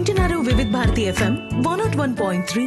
వింటున్నారు Vividh Bharati FM one nought one point three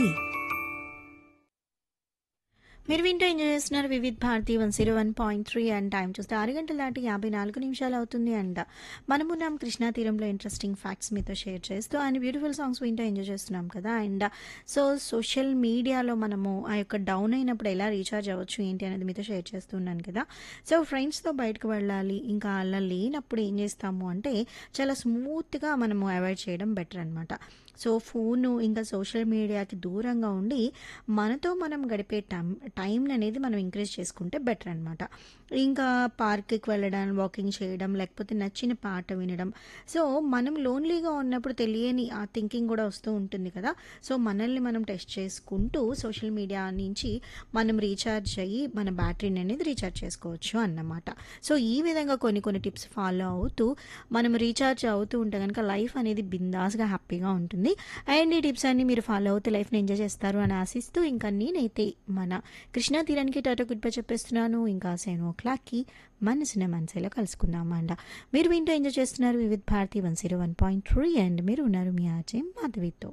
మీరు వింటూ ఎంజాయ్ చేస్తున్నారు Vividh Bharati one zero one point three and time చూస్తే ఆరు గంటల దాటి యాభై నాలుగు నిమిషాలు అవుతుంది అండ్ మనమున్నాం కృష్ణా తీరంలో ఇంట్రెస్టింగ్ ఫ్యాక్ట్స్ మీతో షేర్ చేస్తూ అండ్ బ్యూటిఫుల్ సాంగ్స్ వింటూ ఎంజాయ్ చేస్తున్నాం కదా అండ్ సో సోషల్ మీడియాలో మనము ఆ యొక్క డౌన్ అయినప్పుడు ఎలా రీఛార్జ్ అవ్వచ్చు ఏంటి అనేది మీతో షేర్ చేస్తున్నాను కదా సో ఫ్రెండ్స్తో బయటకు వెళ్ళాలి ఇంకా అలా లేనప్పుడు ఏం చేస్తాము అంటే చాలా స్మూత్గా మనము అవాయిడ్ చేయడం బెటర్ అనమాట సో ఫోను ఇంకా సోషల్ మీడియాకి దూరంగా ఉండి మనతో మనం గడిపే టైం టైం అనేది మనం ఇంక్రీజ్ చేసుకుంటే బెటర్ అనమాట ఇంకా పార్క్కి వెళ్ళడం వాకింగ్ చేయడం లేకపోతే నచ్చిన పాట వినడం సో మనం లోన్లీగా ఉన్నప్పుడు తెలియని ఆ థింకింగ్ కూడా వస్తూ ఉంటుంది కదా సో మనల్ని మనం టెస్ట్ చేసుకుంటూ సోషల్ మీడియా నుంచి మనం రీఛార్జ్ అయ్యి మన బ్యాటరీని అనేది రీఛార్జ్ చేసుకోవచ్చు అన్నమాట సో ఈ విధంగా కొన్ని కొన్ని టిప్స్ ఫాలో అవుతూ మనం రీఛార్జ్ అవుతూ ఉంటే కనుక లైఫ్ అనేది బిందాస్గా హ్యాపీగా ఉంటుంది అండ్ ఈ టిప్స్ అన్ని మీరు ఫాలో అవుతూ లైఫ్ని ఎంజాయ్ చేస్తారు అని ఆశిస్తూ ఇంకా నేనైతే మన కృష్ణా తీరానికి టాటా గుడ్ బై చెప్పేస్తున్నాను ఇంకా సెవెన్ ఓ క్లాక్కి మనసున మనసులో కలుసుకుందాం అండ మీరు వింటూ ఎంజాయ్ చేస్తున్నారు Vividh Bharati one zero one point three and మీరు ఉన్నారు మీ ఆచే మాధవితో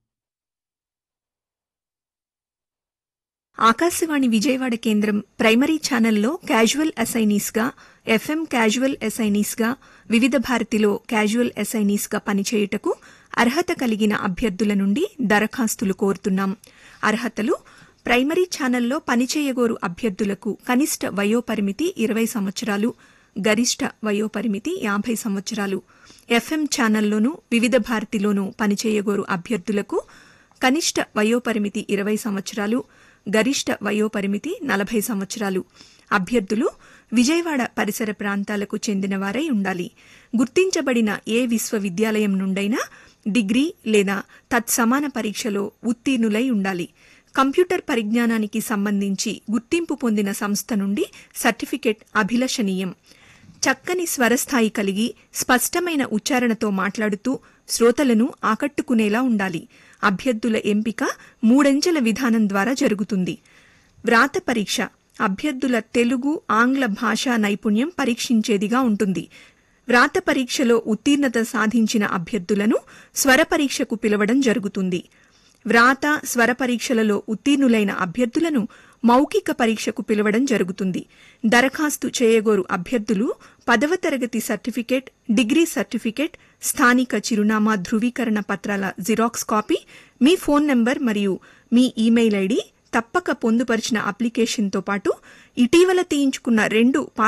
ఆకాశవాణి విజయవాడ కేంద్రం ప్రైమరీ ఛానల్లో క్యాజువల్ అసైనీస్గా ఎఫ్ఎం క్యాజువల్ అసైనీస్గా వివిధ భారతిలో క్యాజువల్ అసైనీస్గా పనిచేయుటకు అర్హత కలిగిన అభ్యర్థుల నుండి దరఖాస్తులు కోరుతున్నాం అర్హతలు ప్రైమరీ ఛానల్లో పనిచేయగోరు అభ్యర్థులకు కనిష్ట వయోపరిమితి ఇరవై సంవత్సరాలు గరిష్ట వయోపరిమితి యాభై సంవత్సరాలు ఎఫ్ఎం ఛానల్లోనూ వివిధ భారతిలోనూ పనిచేయగోరు అభ్యర్థులకు కనిష్ట వయోపరిమితి ఇరవై సంవత్సరాలు గరిష్ట వయోపరిమితి నలభై సంవత్సరాలు అభ్యర్థులు విజయవాడ పరిసర ప్రాంతాలకు చెందినవారై ఉండాలి గుర్తించబడిన ఏ విశ్వవిద్యాలయం నుండైనా డిగ్రీ లేదా తత్సమాన పరీక్షలో ఉత్తీర్ణులై ఉండాలి కంప్యూటర్ పరిజ్ఞానానికి సంబంధించి గుర్తింపు పొందిన సంస్థ నుండి సర్టిఫికెట్ అభిలషణీయం చక్కని స్వరస్థాయి కలిగి స్పష్టమైన ఉచ్చారణతో మాట్లాడుతూ శ్రోతలను ఆకట్టుకునేలా ఉండాలి అభ్యర్థుల ఎంపిక మూడంచెల విధానం ద్వారా జరుగుతుంది వ్రాత పరీక్ష అభ్యర్థుల తెలుగు ఆంగ్ల భాషా నైపుణ్యం పరీక్షించేదిగా ఉంటుంది వ్రాత పరీక్షలో ఉత్తీర్ణత సాధించిన అభ్యర్థులను స్వర పరీక్షకు పిలవడం జరుగుతుంది వ్రాత స్వర పరీక్షలలో ఉత్తీర్ణులైన అభ్యర్థులను మౌఖిక పరీక్షకు పిలవడం జరుగుతుంది దరఖాస్తు చేయగోరు అభ్యర్థులు పదవ తరగతి సర్టిఫికేట్ డిగ్రీ సర్టిఫికేట్ స్థానిక చిరునామా ధృవీకరణ పత్రాల జిరాక్స్ కాపీ మీ ఫోన్ నంబర్ మరియు మీ ఈమెయిల్ ఐడి తప్పక పొందుపరిచిన అప్లికేషన్తో పాటు ఇటీవల తీయించుకున్న రెండు